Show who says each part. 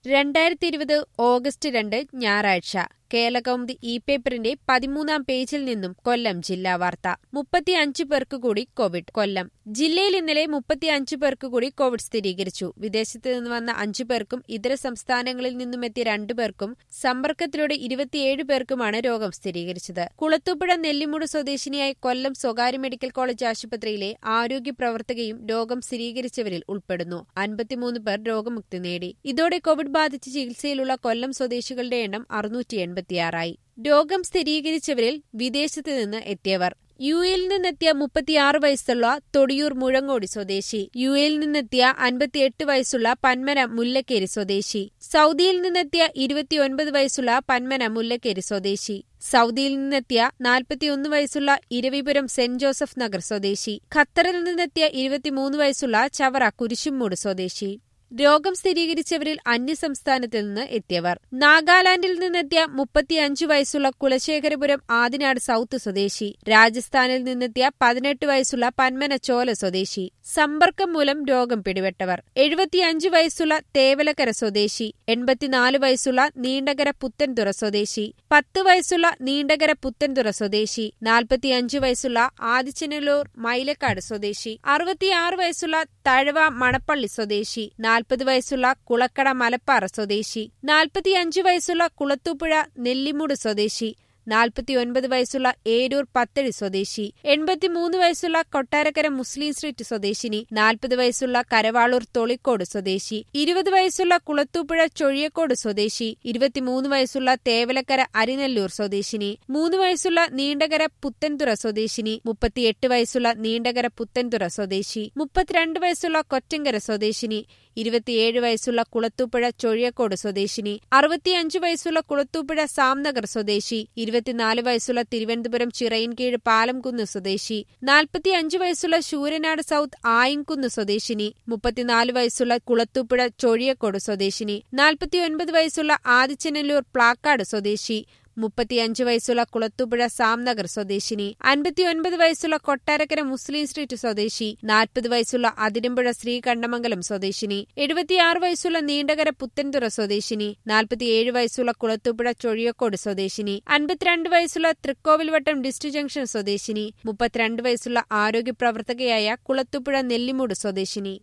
Speaker 1: രണ്ടായിരത്തി ഇരുപത് ഓഗസ്റ്റ് രണ്ട് ഞായറാഴ്ച കേരളകൗമുദി ഇ പേപ്പറിന്റെ പതിമൂന്നാം പേജിൽ നിന്നും കൊല്ലം ജില്ലാ വാർത്ത മുപ്പത്തിയഞ്ച് പേർക്ക് കൂടി കോവിഡ് കൊല്ലം ജില്ലയിൽ ഇന്നലെ മുപ്പത്തിയഞ്ച് പേർക്ക് കൂടി കോവിഡ് സ്ഥിരീകരിച്ചു വിദേശത്ത് നിന്ന് വന്ന അഞ്ചു പേർക്കും ഇതര സംസ്ഥാനങ്ങളിൽ നിന്നും എത്തിയ രണ്ടു പേർക്കും സമ്പർക്കത്തിലൂടെ ഇരുപത്തിയേഴ് പേർക്കുമാണ് രോഗം സ്ഥിരീകരിച്ചത് കുളത്തൂപ്പുഴ നെല്ലിമുട് സ്വദേശിനിയായ കൊല്ലം സ്വകാര്യ മെഡിക്കൽ കോളേജ് ആശുപത്രിയിലെ ആരോഗ്യ പ്രവർത്തകയും രോഗം സ്ഥിരീകരിച്ചവരിൽ ഉൾപ്പെടുന്നു അൻപത്തിമൂന്ന് പേർ രോഗമുക്തി നേടി ഇതോടെ കോവിഡ് ബാധിച്ച് ചികിത്സയിലുള്ള കൊല്ലം സ്വദേശികളുടെ എണ്ണം അറുന്നൂറ്റി എൺപത്തിയാറായി രോഗം സ്ഥിരീകരിച്ചവരിൽ വിദേശത്ത് നിന്ന് എത്തിയവർ യു എയിൽ നിന്നെത്തിയ മുപ്പത്തിയാറ് വയസ്സുള്ള തൊടിയൂർ മുഴങ്ങോടി സ്വദേശി യു എയിൽ നിന്നെത്തിയ അൻപത്തിയെട്ട് വയസ്സുള്ള പന്മന മുല്ലക്കേരി സ്വദേശി സൗദിയിൽ നിന്നെത്തിയ ഇരുപത്തിയൊൻപത് വയസ്സുള്ള പന്മന മുല്ലക്കേരി സ്വദേശി സൗദിയിൽ നിന്നെത്തിയ നാൽപ്പത്തിയൊന്ന് വയസ്സുള്ള ഇരവിപുരം സെന്റ് ജോസഫ് നഗർ സ്വദേശി ഖത്തറിൽ നിന്നെത്തിയ ഇരുപത്തിമൂന്ന് വയസ്സുള്ള ചവറ കുരിശുമൂട് സ്വദേശി രോഗം സ്ഥിരീകരിച്ചവരിൽ അന്യസംസ്ഥാനത്ത് നിന്ന് എത്തിയവർ നാഗാലാൻഡിൽ നിന്നെത്തിയ മുപ്പത്തിയഞ്ചു വയസ്സുള്ള കുലശേഖരപുരം ആദിനാട് സൌത്ത് സ്വദേശി രാജസ്ഥാനിൽ നിന്നെത്തിയ പതിനെട്ട് വയസ്സുള്ള പന്മനച്ചോല സ്വദേശി സമ്പർക്കം മൂലം രോഗം പിടിപെട്ടവർ എഴുപത്തിയഞ്ചു വയസ്സുള്ള തേവലക്കര സ്വദേശി എൺപത്തിനാല് വയസ്സുള്ള നീണ്ടകര പുത്തൻതുറ സ്വദേശി പത്ത് വയസ്സുള്ള നീണ്ടകര പുത്തൻതുറ സ്വദേശി നാൽപ്പത്തിയഞ്ചു വയസ്സുള്ള ആദിച്ചനല്ലൂർ മൈലക്കാട് സ്വദേശി അറുപത്തിയാറ് വയസ്സുള്ള തഴവ മണപ്പള്ളി സ്വദേശി നാൽപ്പത് വയസ്സുള്ള കുളക്കട മലപ്പാറ സ്വദേശി നാൽപ്പത്തിയഞ്ച് വയസ്സുള്ള കുളത്തൂപ്പുഴ നെല്ലിമൂട് സ്വദേശി നാൽപ്പത്തിയൊൻപത് വയസ്സുള്ള ഏരൂർ പത്തടി സ്വദേശി എൺപത്തിമൂന്ന് വയസ്സുള്ള കൊട്ടാരക്കര മുസ്ലിം സ്ട്രീറ്റ് സ്വദേശിനി നാൽപ്പത് വയസ്സുള്ള കരവാളൂർ തൊളിക്കോട് സ്വദേശി ഇരുപത് വയസ്സുള്ള കുളത്തൂപ്പുഴ ചൊഴിയക്കോട് സ്വദേശി ഇരുപത്തിമൂന്ന് വയസ്സുള്ള തേവലക്കര അരിനെല്ലൂർ സ്വദേശിനി മൂന്ന് വയസ്സുള്ള നീണ്ടകര പുത്തൻതുറ സ്വദേശിനി മുപ്പത്തിയെട്ട് വയസ്സുള്ള നീണ്ടകര പുത്തൻതുറ സ്വദേശി മുപ്പത്തിരണ്ട് വയസ്സുള്ള കൊറ്റങ്കര സ്വദേശിനി ഇരുപത്തിയേഴ് വയസ്സുള്ള കുളത്തൂപ്പുഴ ചൊഴിയക്കോട് സ്വദേശിനി അറുപത്തിയഞ്ച് വയസ്സുള്ള കുളത്തൂപ്പുഴ സാംനഗർ സ്വദേശി ഇരുപത്തിനാല് വയസ്സുള്ള തിരുവനന്തപുരം ചിറയിൻകീഴ് പാലംകുന്ന് സ്വദേശി നാൽപ്പത്തിയഞ്ച് വയസ്സുള്ള ശൂരനാട് സൌത്ത് ആയിൻകുന്ന് സ്വദേശിനി മുപ്പത്തിനാല് വയസ്സുള്ള കുളത്തൂപ്പുഴ ചൊഴിയക്കോട് സ്വദേശിനി നാൽപ്പത്തിയൊൻപത് വയസ്സുള്ള ആദിച്ചനല്ലൂർ പ്ലാക്കാട് സ്വദേശി മുപ്പത്തിയഞ്ച് വയസ്സുള്ള കുളത്തുപുഴ സാംനഗർ സ്വദേശിനി അൻപത്തിയൊൻപത് വയസ്സുള്ള കൊട്ടാരക്കര മുസ്ലിം സ്ട്രീറ്റ് സ്വദേശി നാൽപ്പത് വയസ്സുള്ള അതിരമ്പുഴ ശ്രീകണ്ഠമംഗലം സ്വദേശിനി എഴുപത്തിയാറ് വയസ്സുള്ള നീണ്ടകര പുത്തൻതുറ സ്വദേശിനി നാൽപ്പത്തിയേഴ് വയസ്സുള്ള കുളത്തുപുഴ ചൊഴിയക്കോട് സ്വദേശിനി അൻപത്തിരണ്ട് വയസ്സുള്ള തൃക്കോവിൽവട്ടം ഡിസ്ട്രിക്ട് ജംഗ്ഷൻ സ്വദേശിനി മുപ്പത്തിരണ്ട് വയസ്സുള്ള ആരോഗ്യ പ്രവർത്തകയായ കുളത്തുപുഴ നെല്ലിമൂട് സ്വദേശിനി